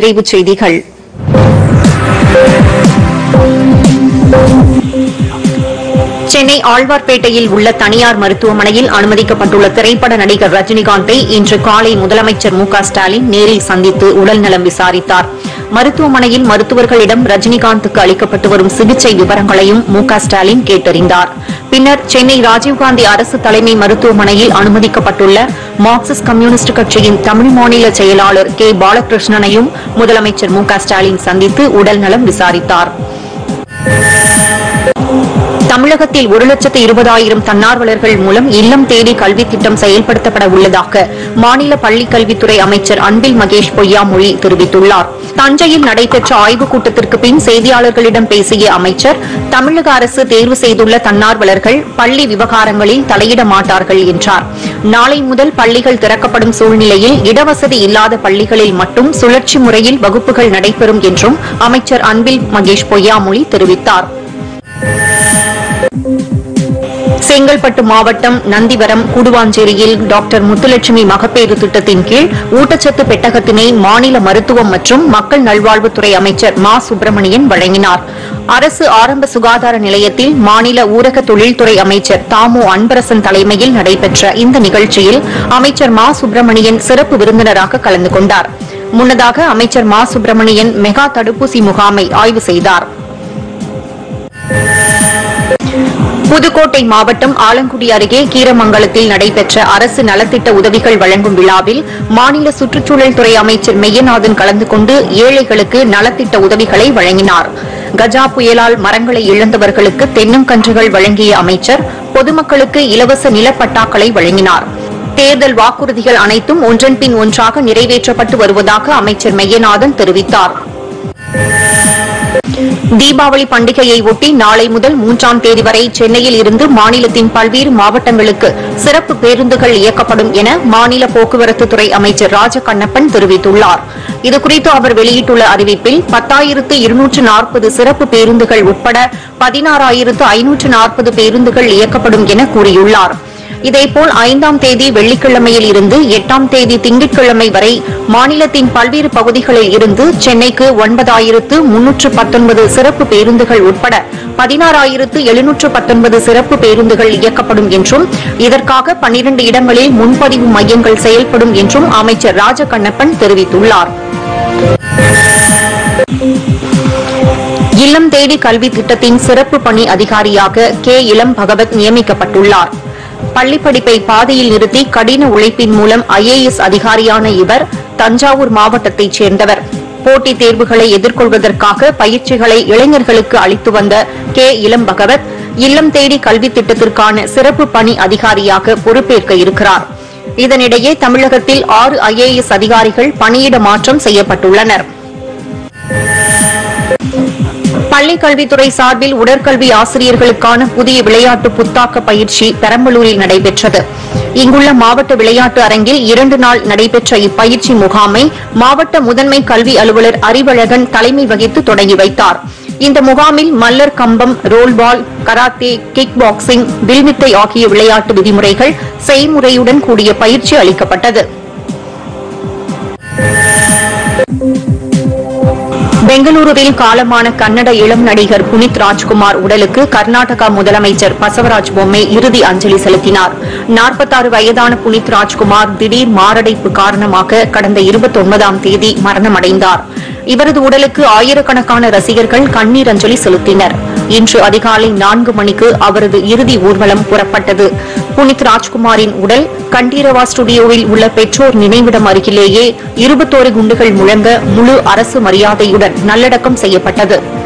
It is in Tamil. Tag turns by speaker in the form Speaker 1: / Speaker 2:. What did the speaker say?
Speaker 1: விரைவுச் செய்திகள் சென்னை ஆழ்வார்பேட்டையில் உள்ள தனியார் மருத்துவமனையில் அனுமதிக்கப்பட்டுள்ள திரைப்பட நடிகர் ரஜினிகாந்தை இன்று காலை முதலமைச்சர் மு க ஸ்டாலின் நேரில் சந்தித்து உடல்நலம் விசாரித்தார் மருத்துவமனையில் மருத்துவர்களிடம் ரஜினிகாந்துக்கு அளிக்கப்பட்டு வரும் சிகிச்சை விவரங்களையும் மு க ஸ்டாலின் கேட்டறிந்தார் பின்னர் சென்னை ராஜீவ்காந்தி அரசு தலைமை மருத்துவமனையில் அனுமதிக்கப்பட்டுள்ள மார்க்சிஸ்ட் கம்யூனிஸ்ட் கட்சியின் தமிழ் மாநில செயலாளர் கே பாலகிருஷ்ணனையும் முதலமைச்சர் மு க ஸ்டாலின் சந்தித்து உடல்நலம் விசாரித்தார் தமிழகத்தில் ஒரு லட்சத்து இருபதாயிரம் தன்னார்வலர்கள் மூலம் இல்லம் தேடி கல்வி திட்டம் செயல்படுத்தப்பட உள்ளதாக மாநில பள்ளிக் கல்வித்துறை அமைச்சர் அன்பில் மகேஷ் பொய்யாமொழி தெரிவித்துள்ளார் தஞ்சையில் நடைபெற்ற ஆய்வுக் கூட்டத்திற்கு பின் செய்தியாளர்களிடம் பேசிய அமைச்சர் தமிழக அரசு தேர்வு செய்துள்ள தன்னார்வலர்கள் பள்ளி விவகாரங்களில் தலையிட மாட்டார்கள் என்றார் நாளை முதல் பள்ளிகள் திறக்கப்படும் சூழ்நிலையில் இடவசதி இல்லாத பள்ளிகளில் மட்டும் சுழற்சி முறையில் வகுப்புகள் நடைபெறும் என்றும் அமைச்சர் அன்பில் மகேஷ் பொய்யாமொழி தெரிவித்தார் செங்கல்பட்டு மாவட்டம் நந்திவரம் கூடுவாஞ்சேரியில் டாக்டர் முத்துலட்சுமி மகப்பேறு திட்டத்தின் கீழ் ஊட்டச்சத்து பெட்டகத்தினை மாநில மருத்துவம் மற்றும் மக்கள் நல்வாழ்வுத்துறை அமைச்சர் மா சுப்பிரமணியன் வழங்கினார் அரசு ஆரம்ப சுகாதார நிலையத்தில் மாநில ஊரக தொழில்துறை அமைச்சர் தாமு அன்பரசன் தலைமையில் நடைபெற்ற இந்த நிகழ்ச்சியில் அமைச்சர் மா சுப்பிரமணியன் சிறப்பு விருந்தினராக கலந்து கொண்டார் முன்னதாக அமைச்சர் மா சுப்பிரமணியன் மெகா தடுப்பூசி முகாமை ஆய்வு செய்தார் புதுக்கோட்டை மாவட்டம் ஆலங்குடி அருகே கீரமங்கலத்தில் நடைபெற்ற அரசு நலத்திட்ட உதவிகள் வழங்கும் விழாவில் மாநில சுற்றுச்சூழல் துறை அமைச்சர் மெய்யநாதன் கலந்து கொண்டு ஏழைகளுக்கு நலத்திட்ட உதவிகளை வழங்கினார் கஜா புயலால் மரங்களை இழந்தவர்களுக்கு தென்னங்கன்றுகள் வழங்கிய அமைச்சர் பொதுமக்களுக்கு இலவச நிலப்பட்டாக்களை வழங்கினார் தேர்தல் வாக்குறுதிகள் அனைத்தும் ஒன்றன்பின் ஒன்றாக நிறைவேற்றப்பட்டு வருவதாக அமைச்சர் மெய்யநாதன் தெரிவித்தார் தீபாவளி பண்டிகையை ஒட்டி நாளை முதல் மூன்றாம் தேதி வரை சென்னையில் இருந்து மாநிலத்தின் பல்வேறு மாவட்டங்களுக்கு சிறப்பு பேருந்துகள் இயக்கப்படும் என மாநில போக்குவரத்து துறை அமைச்சர் ராஜகண்ணப்பன் தெரிவித்துள்ளார் இதுகுறித்து அவர் வெளியிட்டுள்ள அறிவிப்பில் பத்தாயிரத்து இருநூற்று நாற்பது சிறப்பு பேருந்துகள் உட்பட பதினாறாயிரத்து ஐநூற்று நாற்பது பேருந்துகள் இயக்கப்படும் என கூறியுள்ளார் இதேபோல் ஐந்தாம் தேதி வெள்ளிக்கிழமையில் இருந்து எட்டாம் தேதி திங்கட்கிழமை வரை மாநிலத்தின் பல்வேறு பகுதிகளில் இருந்து சென்னைக்கு ஒன்பதாயிரத்து முன்னூற்று பத்தொன்பது சிறப்பு பேருந்துகள் உட்பட பதினாறாயிரத்து எழுநூற்று பத்தொன்பது சிறப்பு பேருந்துகள் இயக்கப்படும் என்றும் இதற்காக பன்னிரண்டு இடங்களில் முன்பதிவு மையங்கள் செயல்படும் என்றும் அமைச்சர் ராஜகண்ணப்பன் தெரிவித்துள்ளார் இல்லம் தேடி கல்வி திட்டத்தின் சிறப்பு பணி அதிகாரியாக கே இளம் பகவத் நியமிக்கப்பட்டுள்ளார் பள்ளிப்படிப்பை பாதையில் நிறுத்தி கடின உழைப்பின் மூலம் ஐஏஎஸ் அதிகாரியான இவர் தஞ்சாவூர் மாவட்டத்தைச் சேர்ந்தவர் போட்டித் தேர்வுகளை எதிர்கொள்வதற்காக பயிற்சிகளை இளைஞர்களுக்கு அளித்து வந்த கே இளம் பகவத் இல்லம் தேடி கல்வி திட்டத்திற்கான சிறப்பு பணி அதிகாரியாக பொறுப்பேற்க இருக்கிறார் இதனிடையே தமிழகத்தில் ஆறு ஐஏஎஸ் அதிகாரிகள் பணியிட மாற்றம் செய்யப்பட்டுள்ளனா் பள்ளிக் கல்வித்துறை சார்பில் உடற்கல்வி ஆசிரியர்களுக்கான புதிய விளையாட்டு புத்தாக்க பயிற்சி பெரம்பலூரில் நடைபெற்றது இங்குள்ள மாவட்ட விளையாட்டு அரங்கில் இரண்டு நாள் நடைபெற்ற இப்பயிற்சி முகாமை மாவட்ட முதன்மை கல்வி அலுவலர் அறிவழகன் தலைமை வகித்து தொடங்கி வைத்தார் இந்த முகாமில் மல்லர் கம்பம் ரோல்பால் கராத்தே கிக் பாக்ஸிங் வில்வித்தை ஆகிய விளையாட்டு விதிமுறைகள் செய்முறையுடன் கூடிய பயிற்சி அளிக்கப்பட்டது பெங்களூருவில் காலமான கன்னட இளம் நடிகர் புனித் ராஜ்குமார் உடலுக்கு கர்நாடகா முதலமைச்சர் பசவராஜ் பொம்மை இறுதி அஞ்சலி செலுத்தினார் நாற்பத்தாறு வயதான புனித் ராஜ்குமார் திடீர் மாரடைப்பு காரணமாக கடந்த இருபத்தொன்பதாம் தேதி மரணமடைந்தார் இவரது உடலுக்கு ஆயிரக்கணக்கான ரசிகர்கள் கண்ணீர் அஞ்சலி செலுத்தினர் இன்று அதிகாலை நான்கு மணிக்கு அவரது இறுதி ஊர்வலம் புறப்பட்டது புனித் ராஜ்குமாரின் உடல் கண்டீரவா ஸ்டுடியோவில் உள்ள பெற்றோர் நினைவிடம் அருகிலேயே இருபத்தோரு குண்டுகள் முழங்க முழு அரசு மரியாதையுடன் நல்லடக்கம் செய்யப்பட்டது